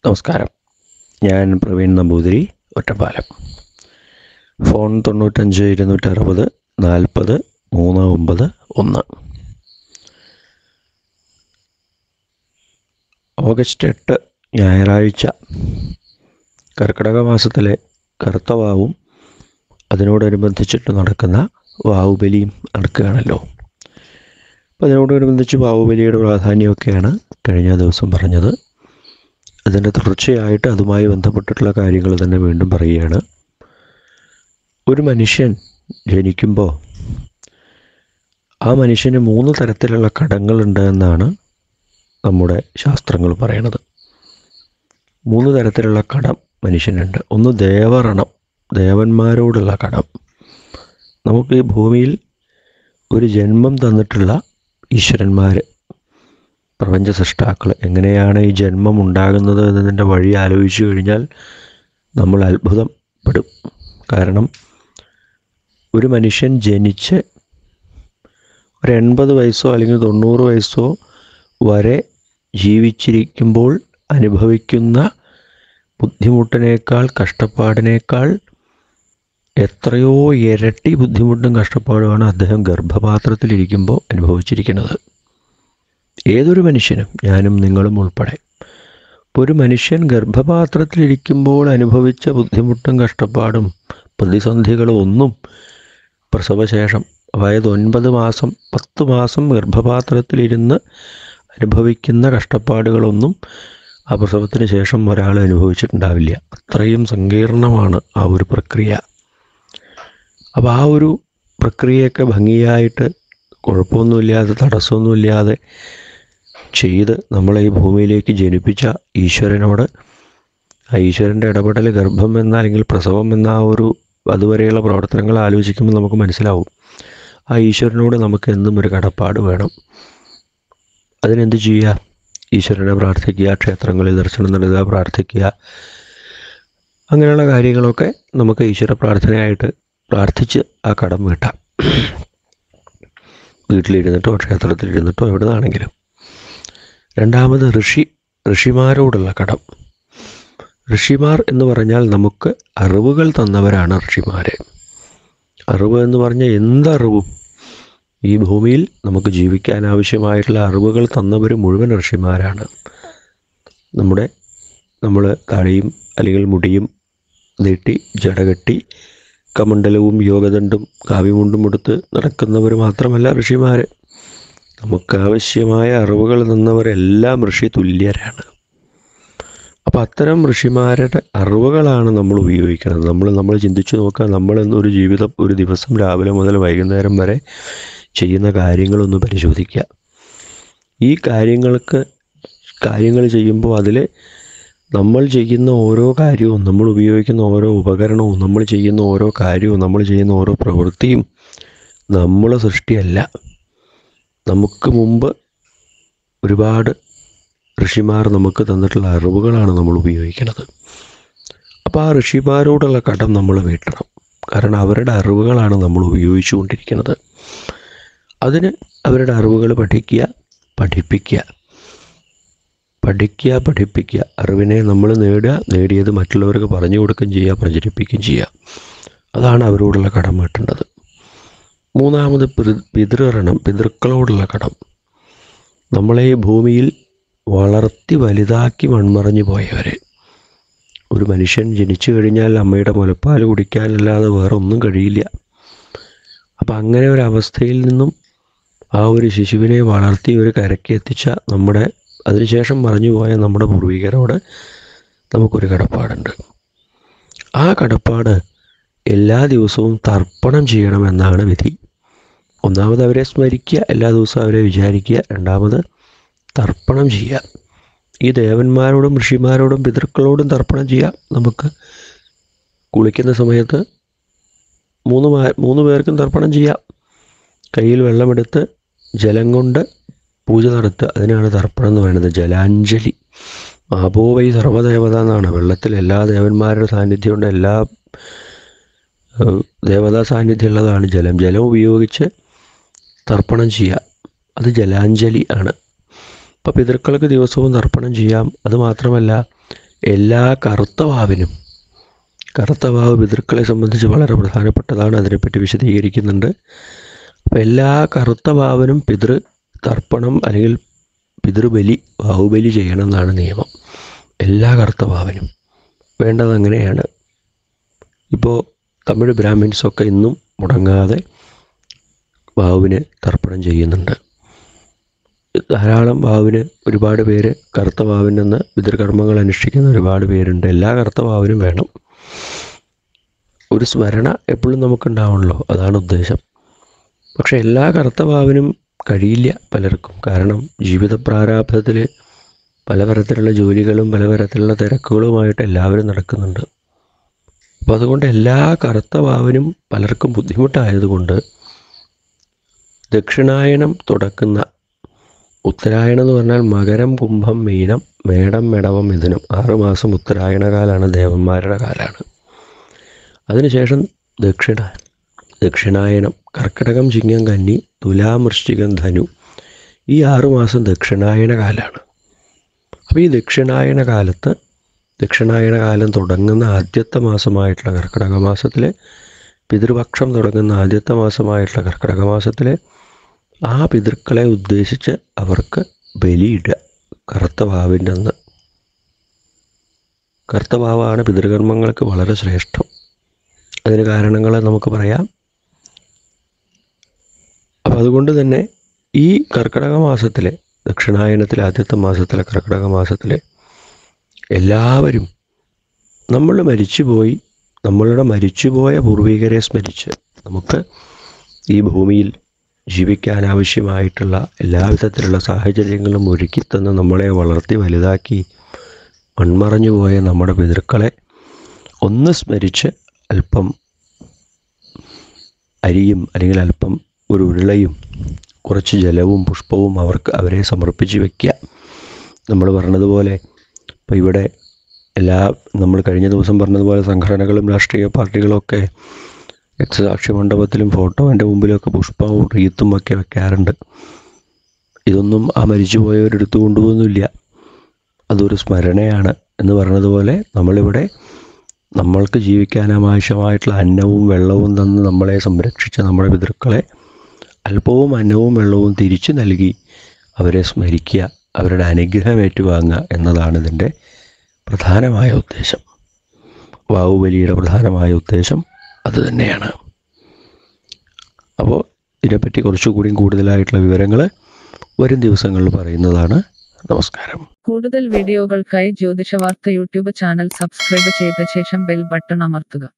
നമസ്കാരം ഞാൻ പ്രവീൺ നമ്പൂതിരി ഒറ്റപ്പാലം ഫോൺ തൊണ്ണൂറ്റഞ്ച് ഇരുന്നൂറ്ററുപത് നാൽപ്പത് മൂന്ന് ഒമ്പത് ഒന്ന് ഓഗസ്റ്റ് എട്ട് ഞായറാഴ്ച കർക്കിടക മാസത്തിലെ കറുത്ത വാവും അതിനോടനുബന്ധിച്ചിട്ട് നടക്കുന്ന വാവുബലിയും നടക്കുകയാണല്ലോ അപ്പോൾ അതിനോടനുബന്ധിച്ച് വാവുബലിയുടെ പ്രാധാന്യമൊക്കെയാണ് കഴിഞ്ഞ ദിവസം പറഞ്ഞത് അതിൻ്റെ തുടർച്ചയായിട്ട് അതുമായി ബന്ധപ്പെട്ടിട്ടുള്ള കാര്യങ്ങൾ തന്നെ വീണ്ടും പറയുകയാണ് ഒരു മനുഷ്യൻ ജനിക്കുമ്പോൾ ആ മനുഷ്യന് മൂന്ന് തരത്തിലുള്ള കടങ്ങളുണ്ട് എന്നാണ് നമ്മുടെ ശാസ്ത്രങ്ങൾ പറയണത് മൂന്ന് തരത്തിലുള്ള കടം മനുഷ്യനുണ്ട് ഒന്ന് ദേവറണം ദേവന്മാരോടുള്ള കടം നമുക്ക് ഈ ഭൂമിയിൽ ഒരു ജന്മം തന്നിട്ടുള്ള ഈശ്വരന്മാർ പ്രപഞ്ച സൃഷ്ടാക്കൾ എങ്ങനെയാണ് ഈ ജന്മം ഉണ്ടാകുന്നത് എന്നതിൻ്റെ വഴി ആലോചിച്ചു കഴിഞ്ഞാൽ നമ്മൾ അത്ഭുതപ്പെടും കാരണം ഒരു മനുഷ്യൻ ജനിച്ച് ഒരു എൺപത് വയസ്സോ അല്ലെങ്കിൽ തൊണ്ണൂറ് വയസ്സോ വരെ ജീവിച്ചിരിക്കുമ്പോൾ അനുഭവിക്കുന്ന ബുദ്ധിമുട്ടിനേക്കാൾ കഷ്ടപ്പാടിനേക്കാൾ എത്രയോ ഇരട്ടി ബുദ്ധിമുട്ടും കഷ്ടപ്പാടുമാണ് അദ്ദേഹം ഗർഭപാത്രത്തിലിരിക്കുമ്പോൾ അനുഭവിച്ചിരിക്കുന്നത് ഏതൊരു മനുഷ്യനും ഞാനും നിങ്ങളും ഉൾപ്പെടെ ഇപ്പോൾ ഒരു മനുഷ്യൻ ഗർഭപാത്രത്തിലിരിക്കുമ്പോൾ അനുഭവിച്ച ബുദ്ധിമുട്ടും കഷ്ടപ്പാടും പ്രതിസന്ധികളും ഒന്നും പ്രസവശേഷം അതായത് ഒൻപത് മാസം പത്ത് മാസം ഗർഭപാത്രത്തിലിരുന്ന് അനുഭവിക്കുന്ന കഷ്ടപ്പാടുകളൊന്നും ആ പ്രസവത്തിന് ശേഷം ഒരാൾ അനുഭവിച്ചിട്ടുണ്ടാവില്ല അത്രയും സങ്കീർണമാണ് ആ ഒരു പ്രക്രിയ അപ്പോൾ ആ ഒരു പ്രക്രിയയൊക്കെ ഭംഗിയായിട്ട് കുഴപ്പമൊന്നുമില്ലാതെ തടസ്സമൊന്നുമില്ലാതെ ചെയ്ത് നമ്മളെ ഈ ഭൂമിയിലേക്ക് ജനിപ്പിച്ച ഈശ്വരനോട് ആ ഈശ്വരൻ്റെ ഇടപെടൽ ഗർഭം എന്ന അല്ലെങ്കിൽ പ്രസവം എന്ന ആ ഒരു അതുവരെയുള്ള പ്രവർത്തനങ്ങൾ ആലോചിക്കുമ്പോൾ നമുക്ക് മനസ്സിലാവും ആ ഈശ്വരനോട് നമുക്ക് എന്നും ഒരു കടപ്പാട് വേണം അതിനെന്ത് ചെയ്യുക ഈശ്വരനെ പ്രാർത്ഥിക്കുക ക്ഷേത്രങ്ങളിൽ ദർശനം നടത്തുക പ്രാർത്ഥിക്കുക അങ്ങനെയുള്ള കാര്യങ്ങളൊക്കെ നമുക്ക് ഈശ്വര പ്രാർത്ഥനയായിട്ട് പ്രാർത്ഥിച്ച് ആ കടം വീട്ടാം വീട്ടിലിരുന്നിട്ടോ ക്ഷേത്രത്തിലിരുന്നിട്ടോ എവിടെ നിന്നാണെങ്കിലും രണ്ടാമത് ഋഷി ഋഷിമാരോടുള്ള കടം ഋഷിമാർ എന്ന് പറഞ്ഞാൽ നമുക്ക് അറിവുകൾ തന്നവരാണ് ഋഷിമാർ അറിവ് എന്ന് പറഞ്ഞാൽ എന്തറിവും ഈ ഭൂമിയിൽ നമുക്ക് ജീവിക്കാൻ ആവശ്യമായിട്ടുള്ള അറിവുകൾ തന്നവർ മുഴുവൻ ഋഷിമാരാണ് നമ്മുടെ നമ്മൾ താടിയും അല്ലെങ്കിൽ മുടിയും നീട്ടി ജടകെട്ടി കമണ്ഡലവും യോഗദണ്ഡും കാവ്യമുണ്ടും എടുത്ത് നടക്കുന്നവർ മാത്രമല്ല ഋഷിമാർ നമുക്ക് ആവശ്യമായ അറിവുകൾ തന്നവരെല്ലാം ഋഷി തുല്യരാണ് അപ്പോൾ അത്തരം ഋഷിമാരുടെ അറിവുകളാണ് നമ്മൾ ഉപയോഗിക്കുന്നത് നമ്മൾ നമ്മൾ ചിന്തിച്ചു നോക്കുക നമ്മൾ ഒരു ജീവിതം ഒരു ദിവസം രാവിലെ മുതൽ വൈകുന്നേരം വരെ ചെയ്യുന്ന കാര്യങ്ങളൊന്ന് പരിശോധിക്കുക ഈ കാര്യങ്ങൾക്ക് കാര്യങ്ങൾ ചെയ്യുമ്പോൾ അതിൽ നമ്മൾ ചെയ്യുന്ന ഓരോ കാര്യവും നമ്മൾ ഉപയോഗിക്കുന്ന ഓരോ ഉപകരണവും നമ്മൾ ചെയ്യുന്ന ഓരോ കാര്യവും നമ്മൾ ചെയ്യുന്ന ഓരോ പ്രവൃത്തിയും നമ്മളെ സൃഷ്ടിയല്ല നമുക്ക് മുമ്പ് ഒരുപാട് ഋഷിമാർ നമുക്ക് തന്നിട്ടുള്ള അറിവുകളാണ് നമ്മൾ ഉപയോഗിക്കുന്നത് അപ്പോൾ ആ ഋഷിമാരോടുള്ള കടം നമ്മൾ വീട്ടണം കാരണം അവരുടെ അറിവുകളാണ് നമ്മൾ ഉപയോഗിച്ചുകൊണ്ടിരിക്കുന്നത് അതിന് അവരുടെ അറിവുകൾ പഠിക്കുക പഠിപ്പിക്കുക പഠിക്കുക പഠിപ്പിക്കുക അറിവിനെ നമ്മൾ നേടുക നേടിയത് മറ്റുള്ളവർക്ക് പറഞ്ഞു കൊടുക്കുകയും ചെയ്യുക പ്രചരിപ്പിക്കുകയും ചെയ്യുക അതാണ് അവരോടുള്ള കടം വീട്ടേണ്ടത് മൂന്നാമത് പിതൃകരണം പിതൃക്കളോടുള്ള കടം നമ്മളെ ഈ ഭൂമിയിൽ വളർത്തി വലുതാക്കി മൺമറഞ്ഞു പോയവരെ ഒരു മനുഷ്യൻ ജനിച്ചു കഴിഞ്ഞാൽ അമ്മയുടെ മുലപ്പാൽ കുടിക്കാനല്ലാതെ വേറെ ഒന്നും കഴിയില്ല അപ്പം അങ്ങനെ ഒരു അവസ്ഥയിൽ നിന്നും ആ ഒരു ശിശുവിനെ വളർത്തി ഒരു കരയ്ക്ക് എത്തിച്ച നമ്മുടെ അതിനുശേഷം മറഞ്ഞു പോയ നമ്മുടെ പൂർവികരോട് നമുക്കൊരു കടപ്പാടുണ്ട് ആ കടപ്പാട് എല്ലാ ദിവസവും തർപ്പണം ചെയ്യണമെന്നാണ് വിധി ഒന്നാമത് അവരെ സ്മരിക്കുക എല്ലാ ദിവസവും അവരെ വിചാരിക്കുക രണ്ടാമത് തർപ്പണം ചെയ്യുക ഈ ദേവന്മാരോടും ഋഷിമാരോടും പിതൃക്കളോടും തർപ്പണം ചെയ്യാം നമുക്ക് കുളിക്കുന്ന സമയത്ത് മൂന്ന് മൂന്ന് പേർക്കും തർപ്പണം ചെയ്യാം കയ്യിൽ വെള്ളമെടുത്ത് ജലം കൊണ്ട് പൂജ നടത്തുക അതിനാണ് തർപ്പണം എന്ന് പറയുന്നത് ജലാഞ്ജലി ആപോവൈ സർവ്വദേവത എന്നാണ് വെള്ളത്തിൽ എല്ലാ ദേവന്മാരുടെ സാന്നിധ്യമുണ്ട് എല്ലാ ദേവതാ സാന്നിധ്യമുള്ളതാണ് ജലം ജലം ഉപയോഗിച്ച് തർപ്പണം ചെയ്യുക അത് ജലാഞ്ജലി ആണ് അപ്പോൾ പിതൃക്കൾക്ക് ദിവസവും തർപ്പണം ചെയ്യാം അതുമാത്രമല്ല എല്ലാ കറുത്ത വാവിനും കറുത്ത വാവ് പിതൃക്കളെ സംബന്ധിച്ച് വളരെ പ്രധാനപ്പെട്ടതാണ് അതിനെപ്പറ്റി വിശദീകരിക്കുന്നുണ്ട് അപ്പോൾ എല്ലാ കറുത്ത വാവിനും പിതൃ തർപ്പണം അല്ലെങ്കിൽ പിതൃബലി വാവുബലി ചെയ്യണം എന്നാണ് നിയമം എല്ലാ കറുത്ത വാവിനും വേണ്ടത് അങ്ങനെയാണ് ഇപ്പോൾ തമിഴ് ബ്രാഹ്മിൻസൊക്കെ ഇന്നും മുടങ്ങാതെ വാവിന് തർപ്പണം ചെയ്യുന്നുണ്ട് ധാരാളം വാവിന് ഒരുപാട് പേര് കറുത്ത വാവിൽ നിന്ന് പിതൃകർമ്മങ്ങൾ അനുഷ്ഠിക്കുന്ന ഒരുപാട് പേരുണ്ട് എല്ലാ കറുത്ത വാവിനും വേണം ഒരു സ്മരണ എപ്പോഴും നമുക്കുണ്ടാവണല്ലോ അതാണ് ഉദ്ദേശം പക്ഷെ എല്ലാ കറുത്ത വാവിനും കഴിയില്ല പലർക്കും കാരണം ജീവിത പ്രാരാബ്ധത്തിൽ പലതരത്തിലുള്ള ജോലികളും പലതരത്തിലുള്ള തിരക്കുകളുമായിട്ട് എല്ലാവരും നടക്കുന്നുണ്ട് അപ്പോൾ അതുകൊണ്ട് എല്ലാ കറുത്ത വാവിനും പലർക്കും ബുദ്ധിമുട്ടായതുകൊണ്ട് ദക്ഷിണായനം തുടക്കുന്ന ഉത്തരായണം എന്ന് പറഞ്ഞാൽ മകരം കുംഭം മീനം മേടം മെടവം മിഥുനം ആറുമാസം ഉത്തരായണ കാലമാണ് ദേവന്മാരുടെ കാലമാണ് അതിനുശേഷം ദക്ഷിണ ദക്ഷിണായനം കർക്കിടകം ചിങ്ങം കന്നി തുലാം വൃശ്ചികം ധനു ഈ ആറുമാസം ദക്ഷിണായന കാലമാണ് അപ്പോൾ ഈ ദക്ഷിണായന കാലത്ത് ദക്ഷിണായന കാലം തുടങ്ങുന്ന ആദ്യത്തെ മാസമായിട്ടുള്ള കർക്കിടക മാസത്തിലെ പിതൃപക്ഷം തുടങ്ങുന്ന ആദ്യത്തെ മാസമായിട്ടുള്ള കർക്കിടക മാസത്തിലെ ആ പിതൃക്കളെ ഉദ്ദേശിച്ച് അവർക്ക് ബലിയിടുക കറുത്ത വാവിൻ്റെ അന്ന് കറുത്ത വാവാണ് പിതൃകർമ്മങ്ങൾക്ക് വളരെ ശ്രേഷ്ഠം അതിന് കാരണങ്ങൾ നമുക്ക് പറയാം അപ്പം അതുകൊണ്ട് തന്നെ ഈ കർക്കിടക മാസത്തിലെ ദക്ഷിണായനത്തിലെ ആദ്യത്തെ മാസത്തിലെ കർക്കിടക മാസത്തിലെ എല്ലാവരും നമ്മൾ മരിച്ചുപോയി നമ്മളുടെ മരിച്ചുപോയ പൂർവികരെ സ്മരിച്ച് നമുക്ക് ഈ ഭൂമിയിൽ ജീവിക്കാൻ ആവശ്യമായിട്ടുള്ള എല്ലാവിധത്തിലുള്ള സാഹചര്യങ്ങളും ഒരുക്കി തന്ന് നമ്മളെ വളർത്തി വലുതാക്കി മൺമറഞ്ഞു പോയ നമ്മുടെ പിതൃക്കളെ ഒന്ന് സ്മരിച്ച് അല്പം അരിയും അല്ലെങ്കിൽ അല്പം ഒരു ഉരുളയും കുറച്ച് ജലവും പുഷ്പവും അവർക്ക് അവരെ സമർപ്പിച്ച് വയ്ക്കുക നമ്മൾ പറഞ്ഞതുപോലെ ഇപ്പോൾ ഇവിടെ എല്ലാ നമ്മൾ കഴിഞ്ഞ ദിവസം പറഞ്ഞതുപോലെ സംഘടനകളും രാഷ്ട്രീയ പാർട്ടികളും ഒക്കെ രക്തസാക്ഷി മണ്ഡപത്തിലും ഫോട്ടോൻ്റെ മുമ്പിലൊക്കെ പുഷ്പവും റീത്തും ഒക്കെ വെക്കാറുണ്ട് ഇതൊന്നും ആ മരിച്ചുപോയവരെടുത്തു കൊണ്ടുപോകുന്നില്ല അതൊരു സ്മരണയാണ് എന്ന് പറഞ്ഞതുപോലെ നമ്മളിവിടെ നമ്മൾക്ക് ജീവിക്കാൻ ആവശ്യമായിട്ടുള്ള അന്നവും വെള്ളവും തന്ന് നമ്മളെ സംരക്ഷിച്ച നമ്മുടെ പിതൃക്കളെ അല്പവും അന്നവും വെള്ളവും തിരിച്ചു നൽകി അവരെ സ്മരിക്കുക അവരുടെ അനുഗ്രഹം ഏറ്റുവാങ്ങുക എന്നതാണ് ഇതിൻ്റെ പ്രധാനമായ ഉദ്ദേശം വാവുബലിയുടെ പ്രധാനമായ ഉദ്ദേശം അത് തന്നെയാണ് അപ്പോൾ ഇതിനെപ്പറ്റി കുറച്ചുകൂടി കൂടുതലായിട്ടുള്ള വിവരങ്ങൾ വരും ദിവസങ്ങളിൽ പറയുന്നതാണ് നമസ്കാരം കൂടുതൽ വീഡിയോകൾക്കായി ജ്യോതിഷവാർത്ത യൂട്യൂബ് ചാനൽ സബ്സ്ക്രൈബ് ചെയ്ത ശേഷം ബെൽ ബട്ടൺ അമർത്തുക